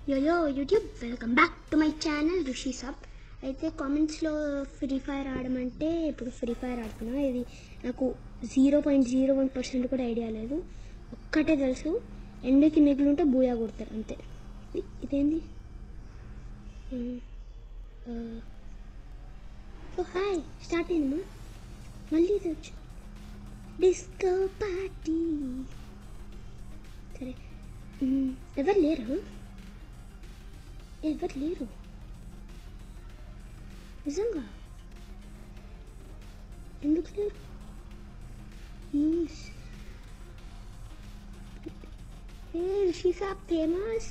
Yo-yo YouTube welcome back to my channel Rishi Saab అయితే కామెంట్స్లో free fire ఆడమంటే ఇప్పుడు ఫ్రీ ఫైర్ ఆడుతున్నా ఇది నాకు zero point zero one percent కూడా ఐడియా లేదు ఒక్కటే తెలుసు ఎండకి మిగిలి ఉంటే బూయా కొడతారు అంతే ఇ- ఇదేంది ఓ హాయ్ స్టార్ట్ అయిందమ్మా మళ్ళీ ఇది వచ్చు డిస్కో పార్టీ సరే మ్, ఎవరు లేరు ఎవరు లేరు నిజంగా ఎందుకు లేరు న్యూస్ ఏ షీసా ఫేమస్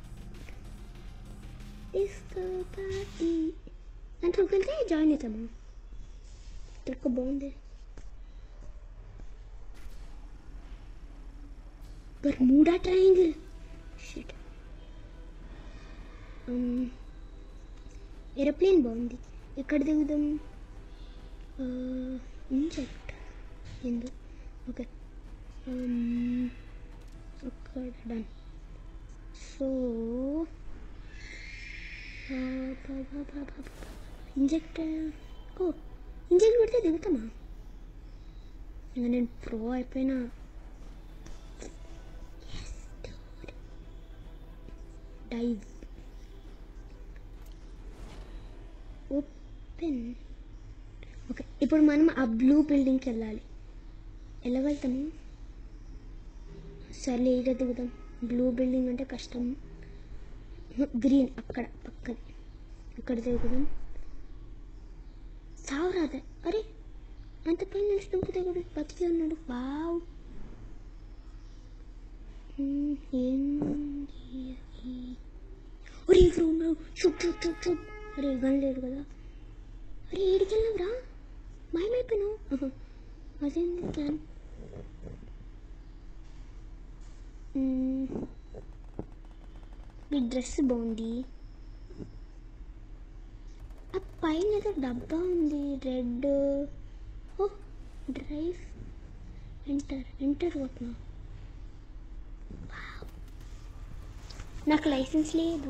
డిస్కో పార్టీ దాంట్లోకి వెళ్తే జాయిన్ అవుతాము ట్రిక్ బాగుంది బర్మూడా ట్రయాంగిల్ షిట్ ఏరోప్లేన్ బాగుంది ఎక్కడ దిగుదాం ఇంజెక్ట్ ఎందు ఓకే అక్కడ డన్ సో ఇంజెక్ట్ ఓ ఇంజెక్ట్ పెడితే దిగుతామా ఇంకా నేను ప్రో అయిపోయినా డైవ్ ఓపెన్ ఓకే ఇప్పుడు మనం ఆ బ్లూ బిల్డింగ్కి వెళ్ళాలి ఎలా వెళ్తాము సర్లే ఇక దిగుదాం బ్లూ బిల్డింగ్ అంటే కష్టం గ్రీన్ అక్కడ పక్కది అక్కడ దిగుదాం సావరాదే అరే అంత పైన నుంచి దుంకుతే కూడా బతికి ఉన్నాడు వావ్ మ్మ్, ఏంది అది? ఒరే ఇక్కడ ఉన్నాడు షుట్ షుట్ షుట్ షుట్ అరే గన్ లేదు కదా అరే ఏడికి వెళ్ళావురా మాయమైపోయినావు ఆహా, అదేంది ప్లాన్ మ్మ్. ఈ డ్రెస్ బాగుంది ఆ పైన ఏదో డబ్బా ఉంది రెడ్ ఓ డ్రైవ్ ఎంటర్ ఎంటర్ కొట్టినా నాకు లైసెన్స్ లేదు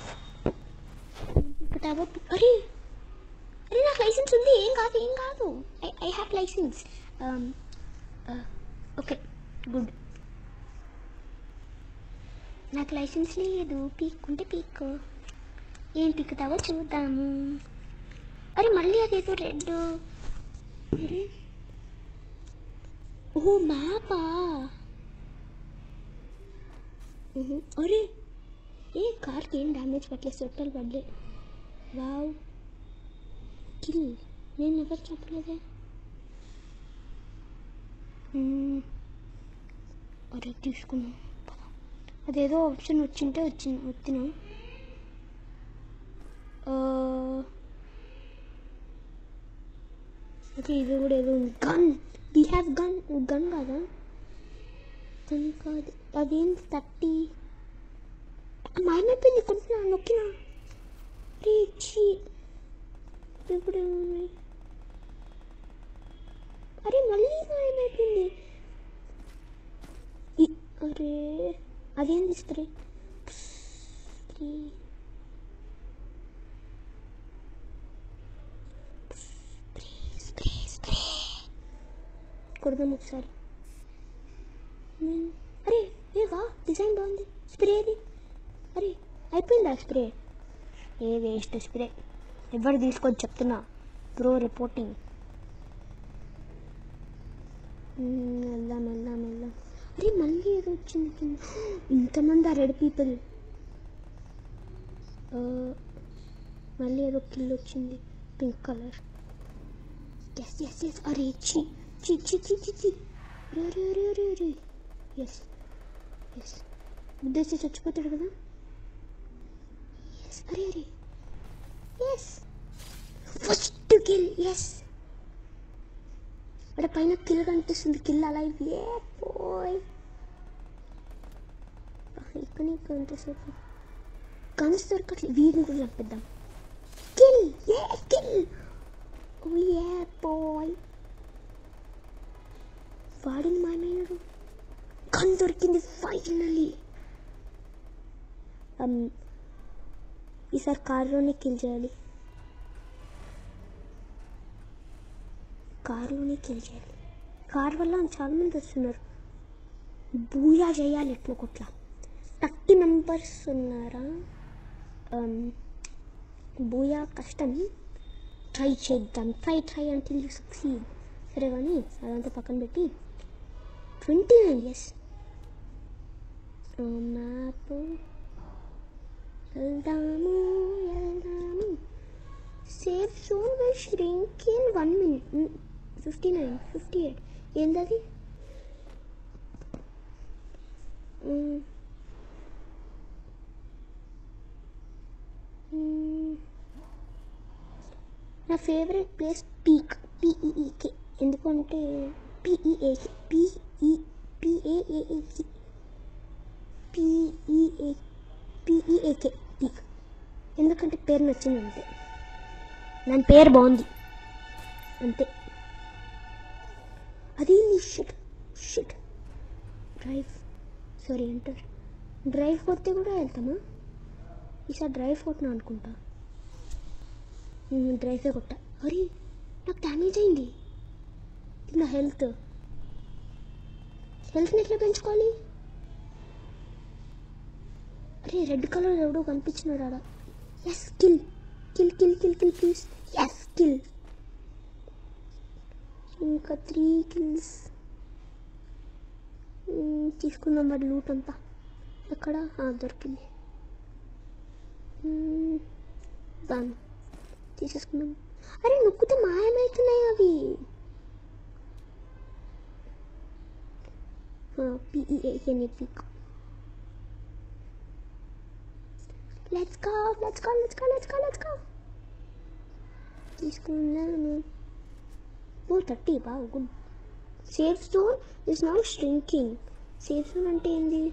పికటాబో అరే అరే నాకు లైసెన్స్ ఉంది ఏం కాదు ఏం కాదు I I have licence okay good నాకు లైసెన్స్ లేదు పీక్ ఉంటే పీక్ ఏం పీకుతావో చూద్దాము అరే మళ్ళీ అదేదో రెడ్ అరే ఓ మ్యాపా మ్హూ. అరే ఏ కార్కి ఏం డ్యామేజ్ పట్టలేదు సొట్టలు పడలే వావ్ కిల్ నేను ఎవరు చెప్పలేదే మ్మ్. అరే తీసుకున్నా పద. అదేదో ఆప్షన్ వచ్చింటే వచ్చిన వచ్చిన ఓకే ఇది కూడా ఏదో ఉంది gun we have gun gun కాదా గన్ కాదు అదేంటి థర్టీ మాయమైపోయింది కొడుతున్నా నొక్కినా రీచి ఇప్పుడు ఉన్నాయి అరే మళ్ళీ మాయమైపోయింది ఇ- అరే అదేంది స్ప్రే స్ప్రే స్ప్రే స్ప్రే కొడదాం ఒకసారి నేను- అరే ఏ వా డిజైన్ బాగుంది స్ప్రే అది అరే అయిపోయిందా స్ప్రే ఏ వేస్ట్ స్ప్రే ఎవరు తీసుకొని చెప్తున్నా ప్రో రిపోర్టింగ్ మ్మ్, వెళ్దాం వెళ్దాం వెళ్దాం అరే మళ్ళీ ఏదో వచ్చింది కింద ఇంతమంది ఆ రెడ్ పీపుల్ మళ్ళీ ఏదో కిల్ వచ్చింది pink colour yes yes yes అరే చి చి చి చి చి చి రే రే రే రే రే ఎస్ ఎస్ ఉద్దేశం చచ్చిపోతాడు కదా ఎస్ అరే అరే ఎస్ ఫస్ట్ కిల్ ఎస్ అక్కడ పైన కిల్ కనిపిస్తుంది కిల్ అలా ఏ పోయ్ ఇక్కడ ఎంతసేపు గన్స్ దొరకట్లేదు వీడిని కూడా చంపేద్దాం కిల్ ఏ కిల్ ఓ ఏ బాయ్ వాడిని మాయమయ్యాడు గన్ దొరికింది ఫైనలీ ఈసారి కారులోనే కిల్ చేయాలి కారులోనే కిల్ చేయాలి కార్ వల్ల చాలామంది వస్తున్నారు బూయా చేయాలి ఎట్లా కొట్లా థర్టీ మెంబర్స్ ఉన్నారా Um, బూయా కష్టం ట్రై చేద్దాం ట్రై ట్రై అంటే యూ సక్సీడ్ సరే కానీ అదంతా పక్కన పెట్టి ట్వంటీ నైన్ ఇయర్స్ మ్యాప్ వెళ్దాము వెళ్దాము safe zone will shrink in one minute fifty nine fifty eight ఏంటది Mm. Mm. నా ఫేవరెట్ ప్లేస్ పీక్ పిఈఈకే ఎందుకంటే పిఈఏకే పిఈ పిఏఏకి పిఈఏ పిఈఏకే పీక్ ఎందుకంటే పేరు నచ్చింది అంతే దాని పేరు బాగుంది అంతే అది shit shit drive sorry enter drive కొడితే కూడా వెళ్తామా ఈసారి డ్రైవ్ కొట్టినా అనుకుంటా డ్రైవే కొట్టా అరే నాకు డ్యామేజ్ అయింది ఇది నా హెల్త్ హెల్త్ని ఎట్లా పెంచుకోవాలి అరే రెడ్ కలర్ ఎవడో కనిపించినాడు ఆడ yes kill kill kill kill kill please yes kill ఇంకా త్రీ కిల్స్ తీసుకుందాం వాడి లూట్ అంతా ఎక్కడ ఆ, దొరికింది దాన్ని తీసేసుకున్నాం అరే నొక్కితే మాయమవుతున్నాయి అవి P E A peak let's go let's go let's go let's go let's go తీసుకున్నాను ఓ థర్టీ బాగా good safe zone is now shrinking safe zone అంటే ఏంది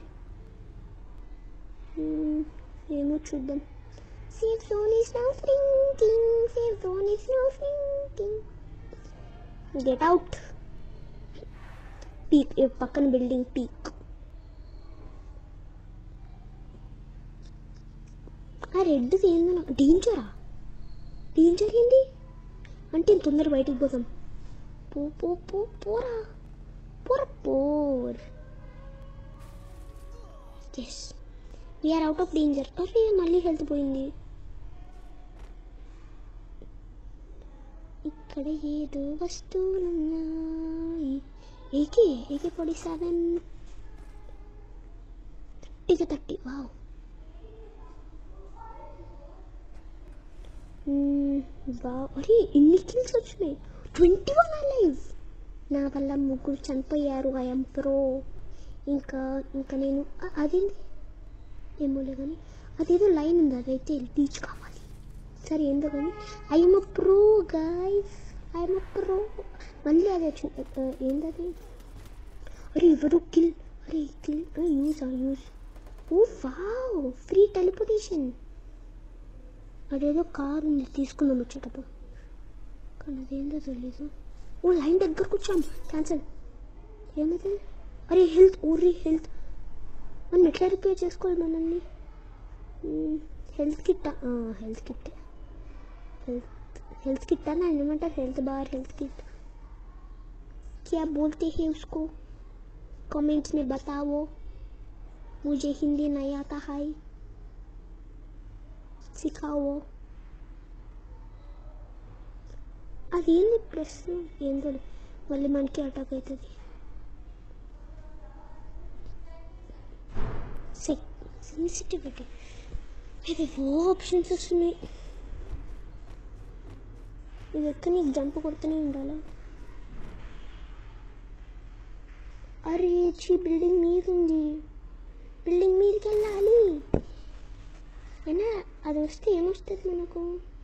Hmm, ఏమో చూద్దాం safe zone is now shrinking safe zone is now shrinking get out peak పక్కన building peak ఆ red ఏందన్నా డేంజరా డేంజర్ ఏంది అంటే తొందర బయటికి పోతాం పో పో పో పోరా పోరా పోర్ yes we're out of danger అరే మళ్ళీ హెల్త్ పోయింది ఇక్కడ ఏదో వస్తువులున్నాయి ఏకే ఏకే ఫార్టీ సెవెన్ థర్టీకి థర్టీ వావ్ వావ్ అరే ఎన్ని కిల్స్ వచ్చినాయి ట్వంటీ వన్ లైవ్ నా వల్ల ముగ్గురు చనిపోయారు ఐఎమ్ ప్రో ఇంకా ఇంకా నేను అ- అదేంటి ఏమోలే కానీ అదేదో లైన్ ఉంది అదైతే టీచ్ కావాలి సరే ఏందో కానీ I'm a pro guys I'm a pro మళ్ళీ అది వచ్చింది అ, ఏందది అరే ఎవరు కిల్ అరే kill use use oh wow free teleportation అదేదో కార్ ఉంది తీసుకుందాం వచ్చేటప్పుడు కానీ అదేందో తెలీదు ఓ లైన్ దగ్గరకు వచ్చాం క్యాన్సల్ ఏమైతే అరే హెల్త్ ఊరి హెల్త్ మనం ఎట్లా రిపేర్ చేసుకోవాలి మనల్ని health kit health kit health health kit ना animator health bar health kit क्या बोलते हैं उसको कमेंट्स में बताओ मुझे हिंदी नहीं आता है सिखाओ అదేంది ప్లస్ ఏందో మళ్ళీ మనకి అటాక్ అవుతుంది సెన్సిటివిటీ ఇది ఆప్షన్స్ వస్తున్నాయి ఇది ఎక్క నీకు జంప్ కొడుతూనే ఉండాలా అరే చీ బిల్డింగ్ మీద ఉంది బిల్డింగ్ మీదకి వెళ్ళాలి అయినా అది వస్తే ఏమొస్తుంది మనకు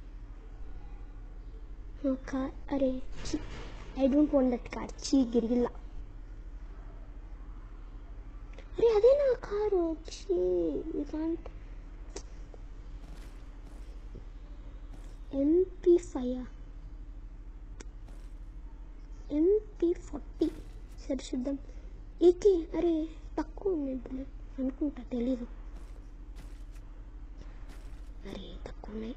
కార్ అరే చీ I don't want that car చీ గిరిగిల్ల అరే అదే నా కారు చీ you can't MP five MP forty సరే చూద్దాం ఏకే అరే తక్కువ ఉన్నాయి బుల్లెట్ అనుకుంటా తెలీదు అరే ఇంత బాగున్నాయి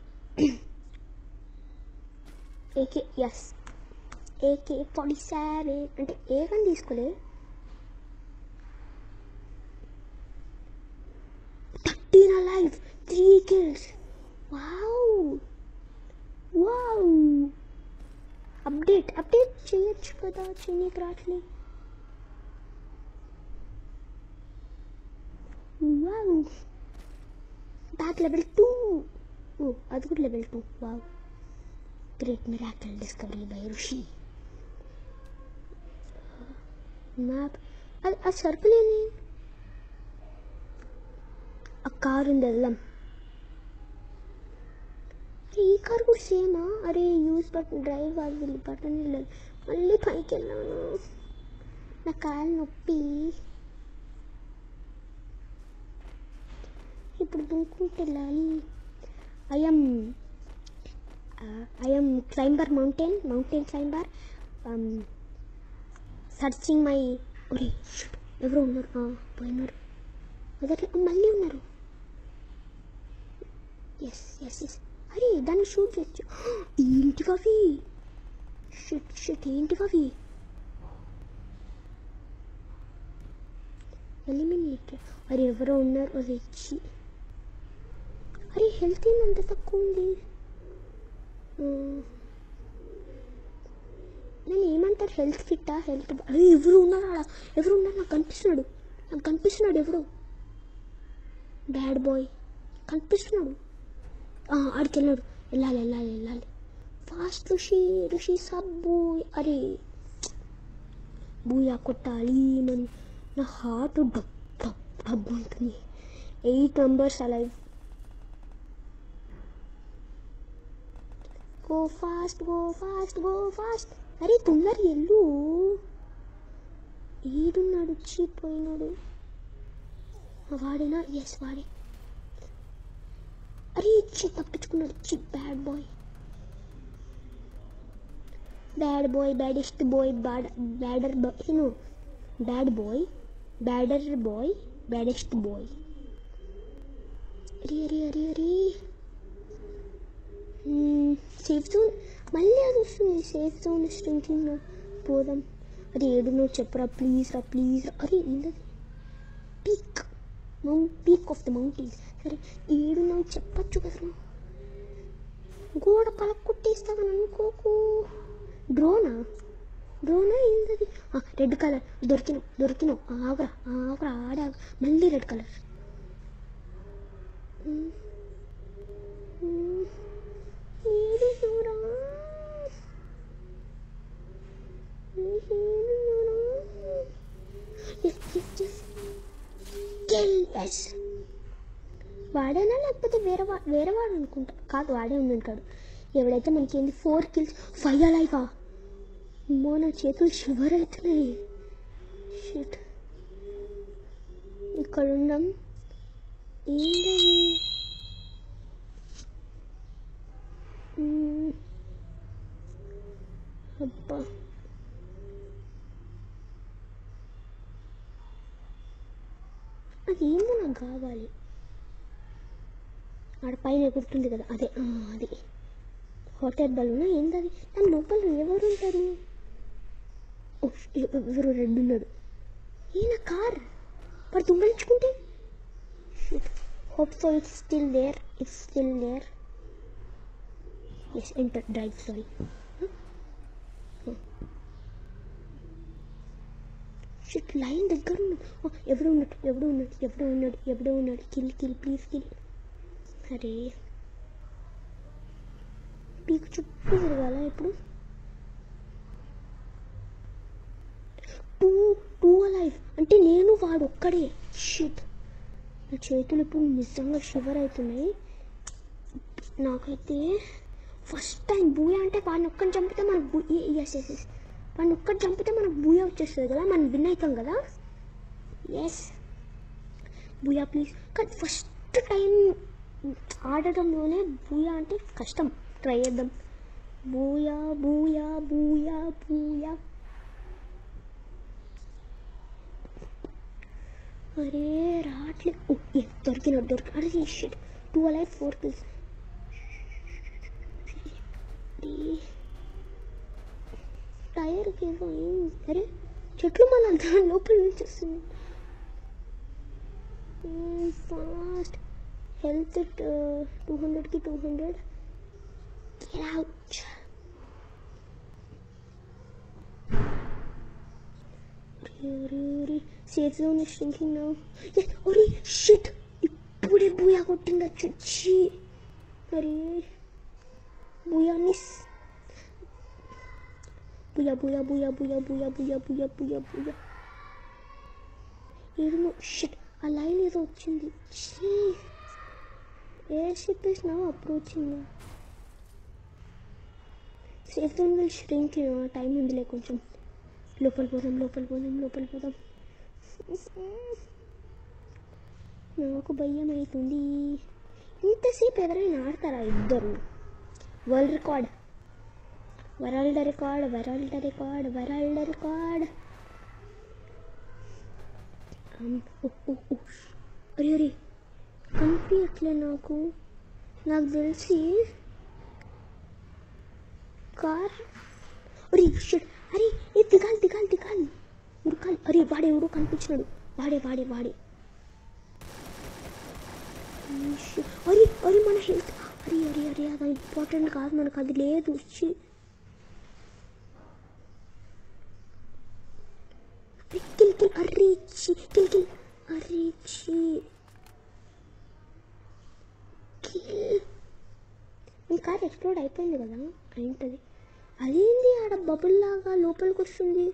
AK yes AK forty seven అంటే ఏ కానీ తీసుకోలే thirteen alive three kills wow wow update update చేయొచ్చు కదా చేయనీకి రావట్లే wow back level two oh అది కూడా level two wow great miracle discovery by Rishi map అది ఆ సర్కిల్ ఏంది ఆ కారు ఉంది వెళ్దాం అరే ఈ కార్ కూడా సేమా అరే యూస్ బటన్ డ్రైవ్ అది బటన్ లేదు మళ్ళీ పైకి వెళ్ళాను నా కాలు నొప్పి ఇప్పుడు దూకుంటూ వెళ్ళాలి I'm I'm climber mountain mountain climber searching my ఒరే shit, ఎవరో ఉన్నారు ఆ, పోయినారు అదట్లా మళ్ళీ ఉన్నారు ఎస్ ఎస్ ఎస్ అరే దాన్ని షూట్ చేయొచ్చు ఏంటివి అవి షిట్ షిట్ ఏంటివి అవి ఎలిమినేట్ అరే ఎవరో ఉన్నారు అది ఇచ్చి అరే హెల్త్ ఏంది అంత తక్కువ ఉంది ఆ, నేను ఏమంటారు హెల్త్ ఫిట్టా హెల్త్ అరే ఎవరు ఉన్నారు ఆడ ఎవరు ఉన్నారు నాకు కనిపిస్తున్నాడు నాకు కనిపిస్తున్నాడు ఎవరు బ్యాడ్ బాయ్ కనిపిస్తున్నాడు ఆ, ఆడికి వెళ్ళాడు వెళ్ళాలి వెళ్ళాలి వెళ్ళాలి ఫాస్ట్ ఋషి ఋషి సబ్బు అరే బూయా కొట్టాలి మన నా హార్ట్ డబ్ డబ్ డబ్ ఉంటుంది eight members alive go fast go fast go fast అరే తొందర ఎల్లు ఏడున్నాడు చీపోయినాడు వాడేనా ఎస్ వాడే అరే చి తప్పించుకున్నాడు చి bad boy bad boy baddest boy bad badder boy no bad boy badder boy baddest boy అరే అరే అరే అరే సేఫ్ జోన్ మళ్ళీ అది వస్తుంది సేఫ్ జోన్ స్ట్రింకింగ్ పోదాం అది ఏడునో చెప్పరా ప్లీజ్ రా ప్లీజ్ రా అరే ఏంటది peak mount peak of the mountains సరే ఏడునో చెప్పచ్చు కదా గోడ పలకొట్టేస్తామని అనుకోకు డ్రోనా డ్రోనా ఏంటది రెడ్ కలర్ దొరికిన దొరికిన ఆగరా ఆగరా ఆడా మళ్ళీ రెడ్ కలర్ ఏడు దూరా ఎస్ వాడేనా లేకపోతే వేరే వా వేరే వాడు అనుకుంటా కాదు వాడే ఉంది అంటాడు ఎవడైతే మనకి ఏంది ఫోర్ కిల్స్ ఫైవ్ అలాయిగా అమ్మో నా చేతులు షివర్ అవుతున్నాయి షిట్ ఇక్కడ ఉన్నాం ఏంటది మ్మ్. అబ్బా అది ఏందో నాకు కావాలి ఆడ పైన ఎగురుతుంది కదా అదే ఆ, అది హోటల్ బలూన్ ఏంటది దాని లోపల ఎవరు ఉంటారు ఓ, ఎ- ఎవరు రెడ్ ఉన్నాడు ఈయన కార్ వాడు దొంగలించుకుంటే hope so it's still there it's still there yes enter drive sorry shit line దగ్గర ఉన్నాడు ఓ, ఎవడు ఉన్నాడు ఎవడు ఉన్నాడు ఎవడు ఉన్నాడు ఎవడు ఉన్నాడు కిల్ కిల్ ప్లీజ్ కిల్ అరే పీకు చుట్టూ తిరగాల ఇప్పుడు టూ టూ లైఫ్ అంటే నేను వాడు ఒక్కడే షిట్ నా చేతులు ఇప్పుడు నిజంగా షివర్ అవుతున్నాయి నాకైతే ఫస్ట్ టైం బూయా అంటే వాడిని ఒక్కని చంపితే మనకు బూ ఎస్ ఎస్ ఎస్ వాడిని ఒక్కటి చంపితే మనకు బూయా వచ్చేస్తుంది కదా మనం విన్ అవుతాం కదా ఎస్ బూయా ప్లీజ్ కానీ ఫస్ట్ టైం ఆడడంలోనే బూయా అంటే కష్టం ట్రై చేద్దాం బూయా బూయా బూయా బూయా అరే రావట్లేదు ఓ, ఏ, దొరికినాడు దొరికి అరే shit two alive four kills అరే టైర్కి ఏదో అయింది అరే చెట్లు మన దాని లోపల నుంచి వస్తుంది ఫాస్ట్ హెల్త్ టూ హండ్రెడ్కి two hundred out safe zone is thinking now ఒరే షిట్ ఇప్పుడే బూయా కొట్టిందా చుచ్చి అరే booyah miss booyah booyah booyah booyah booyah booyah booyah booyah booyah ఏదో షిట్ ఆ లైన్ ఏదో వచ్చింది ఛీ airship is now approaching safe zone will shrink time ఉందిలే కొంచెం లోపల పోదాం లోపల పోదాం లోపల పోదాం నాకు భయం అవుతుంది ఇంతసేపు ఎవరైనా ఆడతారా ఇద్దరు world record world record world record world record అరే అరే కనిపించట్లే నాకు నాకు తెలిసి కార్ అరే షిట్ అరే ఏ దిగాలి దిగాలి దిగాలి ఉడకాలి అరే వాడే ఎవడో కనిపించినాడు వాడే వాడే వాడే ఈ shit. అరే అరే మన హెల్త్ అరే అరే అరే అది ఇంపార్టెంట్ కాదు మనకు అది లేదు ఛీ. అరే, కిల్ కిల్ అరే ఛీ కిల్ కిల్ అరే ఛీ కిల్ మీ కార్ ఎక్స్ప్లోడ్ అయిపోయింది కదా ఏంటది అదేంది ఆడ బబుల్ లాగా లోపలికి వస్తుంది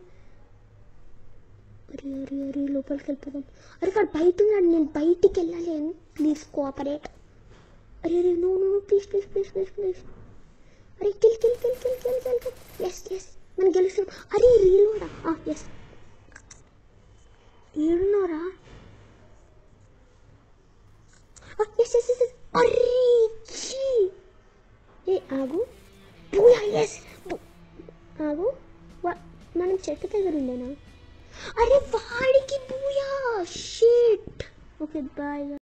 అరే అరే అరే లోపలికి వెళ్ళిపోదాం అరే కాదు బయట ఉన్నాడు నేను బయటికి వెళ్ళాలి అని ప్లీజ్ కోఆపరేట్ అరే అరే no no please please please please please అరే kill kill kill kill kill kill kill yes yes మనం గెలుస్తాం అరే రీలోడా ఎస్ ఏడున్నారా ఎస్ ఎస్ ఎస్ అరే ఛీ ఏ ఆగు పూయా ఎస్ ఆగు వా- మనం చెట్టు దగ్గర ఉండేనా అరే వాడికి పూయా షీట్ ఓకే బాయ్